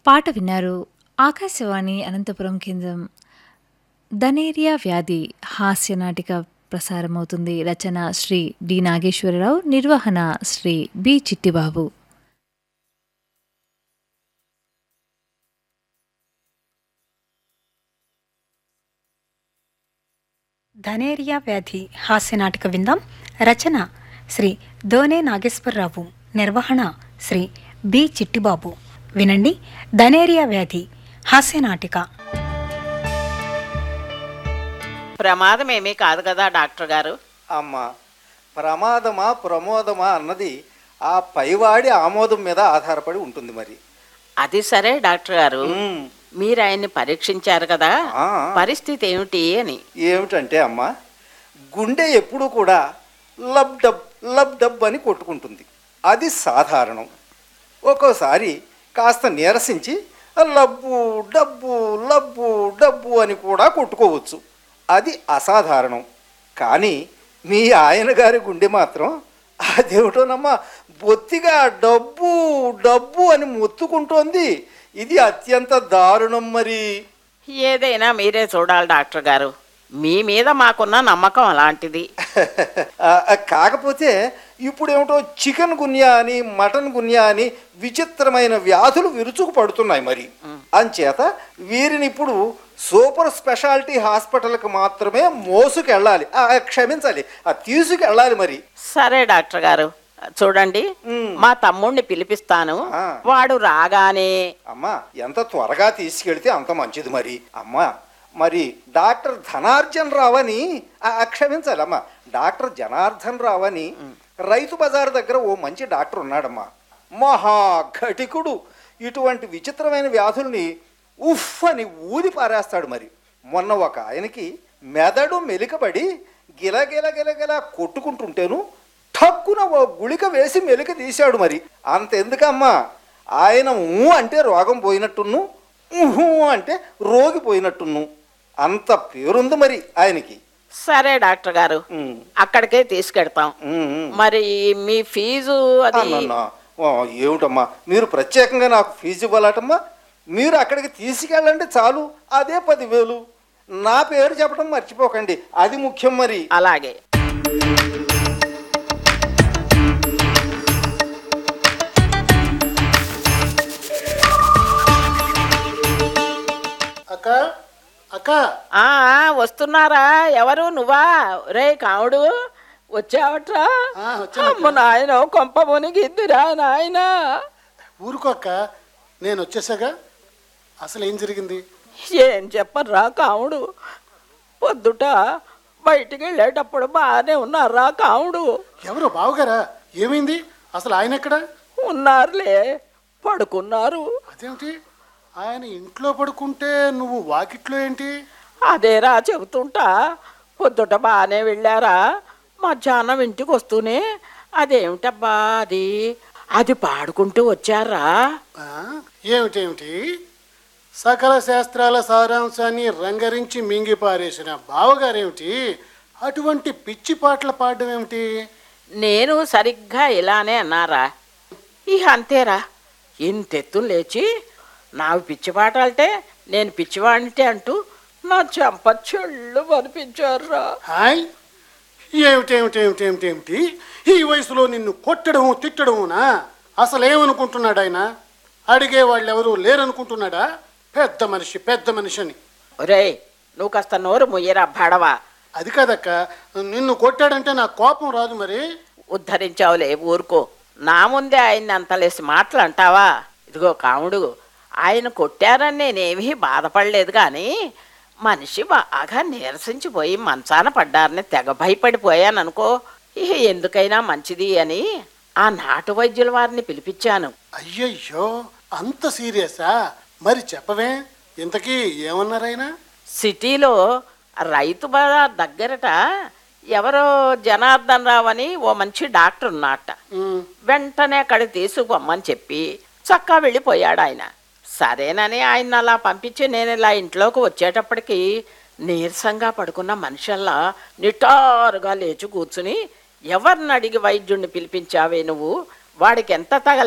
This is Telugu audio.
పాట విన్నారు ఆకాశవాణి అనంతపురం కేంద్రం ధనేరియా వ్యాధి హాస్య నాటిక ప్రసారమవుతుంది రచన శ్రీ డి నాగేశ్వరరావు నిర్వహణ శ్రీ బి చిట్టిబాబు ధనేరియా వ్యాధి హాస్యనాటక విందాం రచన శ్రీ దోనే నాగేశ్వరరావు నిర్వహణ శ్రీ బి చిట్టిబాబు వినండి ధనేరియా వ్యాధి హాస్యనాటిక ప్రమాదం ఏమీ కాదు కదా డాక్టర్ గారు అమ్మ ప్రమాదమా ప్రమోదమా అన్నది ఆ పైవాడి ఆమోదం మీద ఆధారపడి ఉంటుంది మరి అది సరే డాక్టర్ గారు ఉమ్, మీరు ఆయన్ని పరీక్షించారు కదా ఆ. పరిస్థితి ఏమిటి అని ఏమిటంటే అమ్మ గుండె ఎప్పుడూ కూడా లబ్ డబ్ లబ్ డబ్ అని కొట్టుకుంటుంది అది సాధారణం ఒక్కోసారి కాస్త నీరసించి లబ్బు డబ్బు లబ్బు డబ్బు అని కూడా కొట్టుకోవచ్చు అది అసాధారణం కానీ మీ ఆయన గారి గుండె మాత్రం అదేమిటోనమ్మా బొత్తిగా డబ్బు డబ్బు అని మొత్తుకుంటోంది ఇది అత్యంత దారుణం మరి ఏదైనా మీరే చూడాలి డాక్టర్ గారు మీ మీద మాకున్న నమ్మకం అలాంటిది ఆ, ఆ, కాకపోతే ఇప్పుడు ఏమిటో చికెన్ గున్యా అని మటన్ గున్యా అని విచిత్రమైన వ్యాధులు విరుచుకు పడుతున్నాయి మరి అంచేత వీరిని ఇప్పుడు సూపర్ స్పెషాలిటీ హాస్పిటల్కి మాత్రమే మోసుకెళ్ళాలి ఆ, క్షమించాలి ఆ తీసుకెళ్ళాలి మరి సరే డాక్టర్ గారు చూడండి మ్. మా తమ్ముణ్ణి పిలిపిస్తాను ఆ. వాడు రాగానే అమ్మా ఎంత త్వరగా తీసుకెళ్తే అంత మంచిది మరి అమ్మా మరి డాక్టర్ ధనార్జన్ రావని ఆ, ఆ, క్షమించాలి అమ్మా డాక్టర్ జనార్దన్ రావని రైతు బజార్ దగ్గర ఓ మంచి డాక్టర్ ఉన్నాడమ్మా మహా ఘటికుడు ఇటువంటి విచిత్రమైన వ్యాధుల్ని ఉఫ్ అని ఊది పారేస్తాడు మరి మొన్న ఒక ఆయనకి మెదడు మెలికబడి గిలగిల గిలగిల కొట్టుకుంటుంటేను ఠక్కున ఓ గుళిక వేసి మెలిక తీశాడు మరి అంతెందుకమ్మా ఆయన ఊ అంటే రోగం పోయినట్టును ఊహు అంటే రోగి పోయినట్టును అంత పేరుంది మరి ఆయనకి సరే డాక్టర్ గారు ఉమ్, అక్కడికే తీసుకెడతాం ఉమ్, ఉమ్. మరి మీ ఫీజు అది అన్నన్నా, ఓ, ఏమిటమ్మా మీరు ప్రత్యేకంగా నాకు ఫీజు ఇవ్వాలటమ్మా మీరు అక్కడికి తీసుకెళ్ళండి చాలు అదే పదివేలు నా పేరు చెప్పడం మర్చిపోకండి అది ముఖ్యం మరి అలాగే అక్క అక్క ఆ ఆ, వస్తున్నారా ఎవరు నువ్వా రే కావుడు వచ్చావట్రా ఆ, వచ్చానక్క. అమ్మ నాయన కొంప మునిగిద్దిరా నాయన ఊరుకో అక్క నేను వచ్చేసాగా అసలు ఏం జరిగింది ఏం చెప్పర్రా కావుడు పొద్దుట బయటికి వెళ్ళేటప్పుడు బాగానే ఉన్నారా కావుడు ఎవరు బావగారా ఏమైంది అసలు ఆయన ఎక్కడ ఉన్నారులే పడుకున్నారు అదేమిటి ఆయన ఇంట్లో పడుకుంటే నువ్వు వాకిట్లో ఏంటి అదేరా చెబుతుంటా పొద్దుట బాగానే వెళ్ళారా మధ్యాహ్నం ఇంటికి వస్తూనే అదేమిటబ్బా అది అది పాడుకుంటూ వచ్చారా ఆ, ఏమిటేమిటి సకల శాస్త్రాల సారాంశాన్ని రంగరించి మింగి పారేసిన బావగారేమిటి అటువంటి పిచ్చి పాటలు పాడడం ఏమిటి నేను సరిగ్గా ఇలానే అన్నారా ఇక అంతేరా ఇంతెత్తులు లేచి నాకు పిచ్చి పాటాలంటే నేను పిచ్చివాడితే అంటూ నా చెంప చెళ్ళు అనిపించారా హాయ్ ఏమిటేమిటేమిటేమిటేమిటి ఈ వయసులో నిన్ను కొట్టడము తిట్టడమునా అసలు ఏమనుకుంటున్నాడు ఆయన అడిగే వాళ్ళు ఎవరు లేరనుకుంటున్నాడా పెద్ద మనిషి పెద్ద మనిషి అని ఒరేయ్ నువ్వు కాస్త నోరు ముయ్యరా భడవా అది కాదక్క నిన్ను కొట్టాడంటే నాకు కోపం రాదు మరి ఉద్ధరించావులే ఊరుకో నా ముందే ఆయన్ని అంతలేసి మాటలు అంటావా ఇదిగో కాముడు ఆయన కొట్టారని నేనేమీ బాధపడలేదు కానీ మనిషి బాగా నీరసించిపోయి మంచాన పడ్డారని తెగ భయపడిపోయాను అనుకో ఇక ఎందుకైనా మంచిది అని ఆ నాటు వైద్యుల వారిని పిలిపించాను అయ్యయ్యో అంత సీరియసా మరి చెప్పవే ఇంతకీ ఏమన్నారైనా సిటీలో రైతు బజార్ దగ్గరట ఎవరో జనార్దన్ రావు అని ఓ మంచి డాక్టర్ ఉన్నట్ట ఉమ్, వెంటనే అక్కడికి తీసుకుపోమ్మని చెప్పి చక్కా వెళ్ళిపోయాడు ఆయన సరేనని ఆయన అలా పంపించి నేను ఇలా ఇంట్లోకి వచ్చేటప్పటికి నీరసంగా పడుకున్న మనుషల్లా నిటారుగా లేచి కూర్చుని ఎవరిని అడిగి వైద్యుడిని పిలిపించావే నువ్వు వాడికి ఎంత తగ